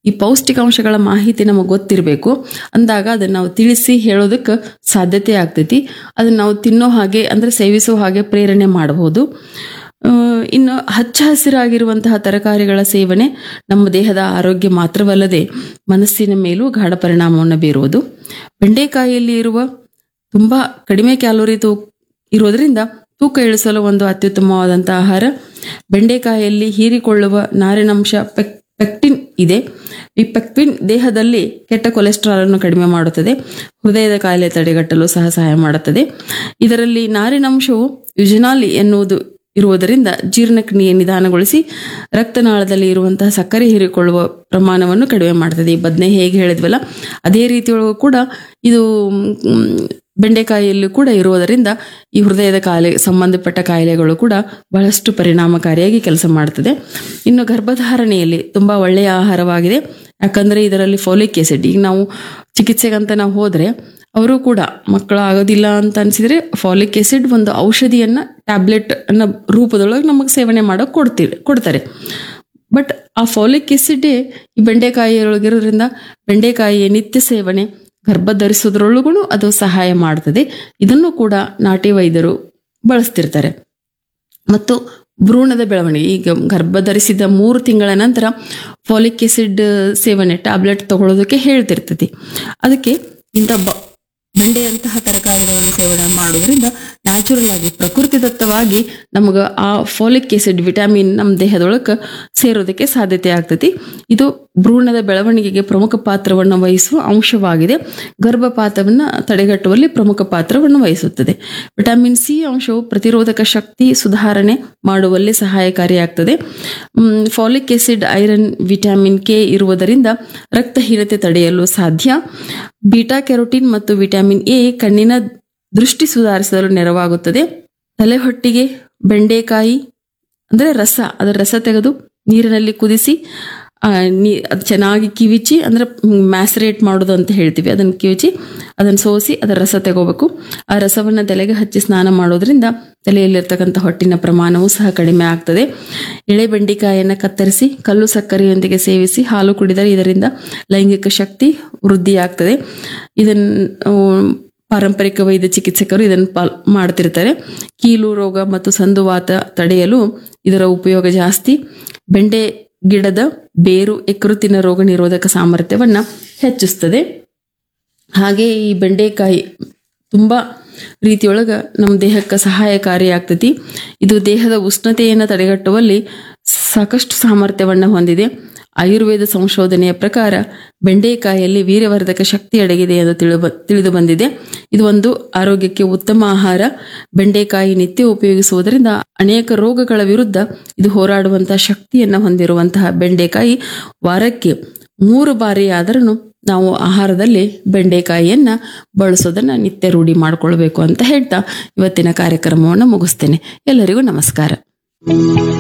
ಈ ಪೌಷ್ಟಿಕಾಂಶಗಳ ಮಾಹಿತಿ ನಮಗೆ ಗೊತ್ತಿರಬೇಕು ಅಂದಾಗ ಅದನ್ನ ನಾವು ತಿಳಿಸಿ ಹೇಳೋದಕ್ಕೆ ಸಾಧ್ಯತೆ ಆಗ್ತೈತಿ ಅದನ್ನ ನಾವು ತಿನ್ನೋ ಹಾಗೆ ಅಂದ್ರೆ ಸೇವಿಸೋ ಹಾಗೆ ಪ್ರೇರಣೆ ಮಾಡಬಹುದು ಆ, ಇನ್ನು ಹಚ್ಚ ಹಸಿರಾಗಿರುವಂತಹ ತರಕಾರಿಗಳ ಸೇವನೆ ನಮ್ಮ ದೇಹದ ಆರೋಗ್ಯ ಮಾತ್ರವಲ್ಲದೆ ಮನಸ್ಸಿನ ಮೇಲೂ ಗಾಢ ಪರಿಣಾಮವನ್ನು ಬೀರುವುದು ಬೆಂಡೆಕಾಯಿಯಲ್ಲಿ ಇರುವ ತುಂಬಾ ಕಡಿಮೆ ಕ್ಯಾಲೋರಿ ತೂ ಇರೋದ್ರಿಂದ ತೂಕ ಇಳಿಸಲು ಒಂದು ಅತ್ಯುತ್ತಮವಾದಂತಹ ಆಹಾರ ಬೆಂಡೆಕಾಯಿಯಲ್ಲಿ ಹೀರಿಕೊಳ್ಳುವ ನಾರಿನಂಶ ಪೆಕ್ ಪೆಕ್ಟಿನ್ ಇದೆ ಈ ಪೆಕ್ಟಿನ್ ದೇಹದಲ್ಲಿ ಕೆಟ್ಟ ಕೊಲೆಸ್ಟ್ರಾಲ್ ಅನ್ನು ಕಡಿಮೆ ಮಾಡುತ್ತದೆ ಹೃದಯದ ಕಾಯಿಲೆ ತಡೆಗಟ್ಟಲು ಸಹ ಸಹಾಯ ಮಾಡುತ್ತದೆ ಇದರಲ್ಲಿ ನಾರಿನಂಶವು ಯುಜನಾಲಿ ಎನ್ನುವುದು ಇರುವುದರಿಂದ ಜೀರ್ಣಕ್ರಿಯೆ ನಿಧಾನಗೊಳಿಸಿ ರಕ್ತನಾಳದಲ್ಲಿ ಇರುವಂತಹ ಸಕ್ಕರೆ ಹೀರಿಕೊಳ್ಳುವ ಪ್ರಮಾಣವನ್ನು ಕಡಿಮೆ ಮಾಡ್ತದೆ ಈ ಬದನೆ ಹೇಗೆ ಹೇಳಿದ್ವಲ್ಲ ಅದೇ ರೀತಿಯೊಳಗೂ ಕೂಡ ಇದು ಮ್, ಬೆಂಡೆಕಾಯಿಯಲ್ಲಿ ಕೂಡ ಇರುವುದರಿಂದ ಈ ಹೃದಯದ ಕಾಯಿಲೆ ಸಂಬಂಧಪಟ್ಟ ಕಾಯಿಲೆಗಳು ಕೂಡ ಬಹಳಷ್ಟು ಪರಿಣಾಮಕಾರಿಯಾಗಿ ಕೆಲಸ ಮಾಡ್ತದೆ ಇನ್ನು ಗರ್ಭಧಾರಣೆಯಲ್ಲಿ ತುಂಬಾ ಒಳ್ಳೆಯ ಆಹಾರವಾಗಿದೆ ಯಾಕಂದ್ರೆ ಇದರಲ್ಲಿ ಫೋಲಿಕ್ ಆಸಿಡ್ ಈಗ ನಾವು ಚಿಕಿತ್ಸೆಗಂತ ನಾವು ಹೋದ್ರೆ ಅವರು ಕೂಡ ಮಕ್ಕಳು ಆಗೋದಿಲ್ಲ ಅಂತ ಅನ್ಸಿದ್ರೆ ಫಾಲಿಕ್ ಆಸಿಡ್ ಒಂದು ಔಷಧಿಯನ್ನ ಟ್ಯಾಬ್ಲೆಟ್ ಅನ್ನ ರೂಪದೊಳಗೆ ನಮಗೆ ಸೇವನೆ ಮಾಡೋಕೆ ಕೊಡ್ತೀವಿ ಕೊಡ್ತಾರೆ ಬಟ್ ಆ ಫಾಲಿಕ್ ಆಸಿಡ್ ಈ ಬೆಂಡೆಕಾಯಿಯೊಳಗಿರೋದ್ರಿಂದ ಬೆಂಡೆಕಾಯಿಯ ನಿತ್ಯ ಸೇವನೆ ಗರ್ಭ ಧರಿಸೋದ್ರೊಳಗೂ ಅದು ಸಹಾಯ ಮಾಡ್ತದೆ ಇದನ್ನು ಕೂಡ ನಾಟಿ ವೈದ್ಯರು ಬಳಸ್ತಿರ್ತಾರೆ ಮತ್ತು ಭ್ರೂಣದ ಬೆಳವಣಿಗೆ ಈಗ ಗರ್ಭ ಧರಿಸಿದ ಮೂರು ತಿಂಗಳ ನಂತರ ಫಾಲಿಕ್ ಆಸಿಡ್ ಸೇವನೆ ಟ್ಯಾಬ್ಲೆಟ್ ತಗೊಳ್ಳೋದಕ್ಕೆ ಹೇಳ್ತಿರ್ತೈತಿ ಅದಕ್ಕೆ ಇಂಥ ಬ ಬೆಂಡೆಯಂತಹ ತರಕಾರಿಗಳನ್ನು ಸೇವನೆ ಮಾಡೋದ್ರಿಂದ ನ್ಯಾಚುರಲ್ ಆಗಿ ಪ್ರಕೃತಿದತ್ತವಾಗಿ ನಮಗೆ ಆ ಫಾಲಿಕ್ ಆಸಿಡ್ ವಿಟಮಿನ್ ನಮ್ಮ ದೇಹದೊಳಗೆ ಸೇರೋದಕ್ಕೆ ಸಾಧ್ಯತೆ ಆಗ್ತೈತಿ ಇದು ಭ್ರೂಣದ ಬೆಳವಣಿಗೆಗೆ ಪ್ರಮುಖ ಪಾತ್ರವನ್ನು ವಹಿಸುವ ಅಂಶವಾಗಿದೆ ಗರ್ಭಪಾತವನ್ನು ತಡೆಗಟ್ಟುವಲ್ಲಿ ಪ್ರಮುಖ ಪಾತ್ರವನ್ನು ವಹಿಸುತ್ತದೆ ವಿಟಮಿನ್ ಸಿ ಅಂಶವು ಪ್ರತಿರೋಧಕ ಶಕ್ತಿ ಸುಧಾರಣೆ ಮಾಡುವಲ್ಲಿ ಸಹಾಯಕಾರಿಯಾಗ್ತದೆ folic acid iron vitamin K ಇರುವುದರಿಂದ ರಕ್ತಹೀನತೆ ತಡೆಯಲು ಸಾಧ್ಯ ಬೀಟಾ ಕೆರೋಟಿನ್ ಮತ್ತು ವಿಟಮಿನ್ ಎ ಕಣ್ಣಿನ ದೃಷ್ಟಿ ಸುಧಾರಿಸಲು ನೆರವಾಗುತ್ತದೆ ತಲೆಹೊಟ್ಟಿಗೆ ಬೆಂಡೆಕಾಯಿ ಅಂದ್ರೆ ರಸ ಅದರ ರಸ ತೆಗೆದು ನೀರಿನಲ್ಲಿ ಕುದಿಸಿ ಆ, ನೀ ಅದು ಚೆನ್ನಾಗಿ ಕಿವಿಚಿ ಅಂದ್ರೆ ಮ್ಯಾಸರೇಟ್ ಮಾಡೋದು ಅಂತ ಹೇಳ್ತೀವಿ ಅದನ್ನು ಕಿವಿಚಿ ಅದನ್ನು ಸೋಸಿ ಅದರ ರಸ ತಗೋಬೇಕು ಆ ರಸವನ್ನು ತಲೆಗೆ ಹಚ್ಚಿ ಸ್ನಾನ ಮಾಡೋದ್ರಿಂದ ತಲೆಯಲ್ಲಿರ್ತಕ್ಕಂಥ ಹೊಟ್ಟಿನ ಪ್ರಮಾಣವೂ ಸಹ ಕಡಿಮೆ ಆಗ್ತದೆ ಎಳೆ ಬೆಂಡೆಕಾಯಿಯನ್ನು ಕತ್ತರಿಸಿ ಕಲ್ಲು ಸಕ್ಕರೆಯೊಂದಿಗೆ ಸೇವಿಸಿ ಹಾಲು ಕುಡಿದರೆ ಇದರಿಂದ ಲೈಂಗಿಕ ಶಕ್ತಿ ವೃದ್ಧಿಯಾಗ್ತದೆ ಇದನ್ನು ಪಾರಂಪರಿಕ ವೈದ್ಯ ಚಿಕಿತ್ಸಕರು ಇದನ್ನು ಪಾಲ್ ಮಾಡ್ತಿರ್ತಾರೆ ಕೀಲು ರೋಗ ಮತ್ತು ಸಂದುವಾತ ತಡೆಯಲು ಇದರ ಉಪಯೋಗ ಜಾಸ್ತಿ ಬೆಂಡೆ ಗಿಡದ ಬೇರು ಯಕೃತ್ತಿನ ರೋಗ ನಿರೋಧಕ ಸಾಮರ್ಥ್ಯವನ್ನ ಹೆಚ್ಚಿಸ್ತದೆ ಹಾಗೆ ಈ ಬೆಂಡೆಕಾಯಿ ತುಂಬ ರೀತಿಯೊಳಗ ನಮ್ಮ ದೇಹಕ್ಕೆ ಸಹಾಯಕಾರಿ ಆಗ್ತತಿ ಇದು ದೇಹದ ಉಷ್ಣತೆಯನ್ನು ತಡೆಗಟ್ಟುವಲ್ಲಿ ಸಾಕಷ್ಟು ಸಾಮರ್ಥ್ಯವನ್ನು ಹೊಂದಿದೆ ಆಯುರ್ವೇದ ಸಂಶೋಧನೆಯ ಪ್ರಕಾರ ಬೆಂಡೆಕಾಯಿಯಲ್ಲಿ ವೀರ್ಯವರ್ಧಕ ಶಕ್ತಿ ಅಡಗಿದೆ ಎಂದು ತಿಳಿದು ತಿಳಿದು ಬಂದಿದೆ ಇದು ಒಂದು ಆರೋಗ್ಯಕ್ಕೆ ಉತ್ತಮ ಆಹಾರ ಬೆಂಡೆಕಾಯಿ ನಿತ್ಯ ಉಪಯೋಗಿಸುವುದರಿಂದ ಅನೇಕ ರೋಗಗಳ ವಿರುದ್ಧ ಇದು ಹೋರಾಡುವಂತಹ ಶಕ್ತಿಯನ್ನು ಹೊಂದಿರುವಂತಹ ಬೆಂಡೆಕಾಯಿ ವಾರಕ್ಕೆ ಮೂರು ಬಾರಿ ಆದರೂ ನಾವು ಆಹಾರದಲ್ಲಿ ಬೆಂಡೆಕಾಯಿಯನ್ನ ಬಳಸೋದನ್ನ ನಿತ್ಯ ರೂಢಿ ಮಾಡ್ಕೊಳ್ಬೇಕು ಅಂತ ಹೇಳ್ತಾ ಇವತ್ತಿನ ಕಾರ್ಯಕ್ರಮವನ್ನು ಮುಗಿಸ್ತೇನೆ ಎಲ್ಲರಿಗೂ ನಮಸ್ಕಾರ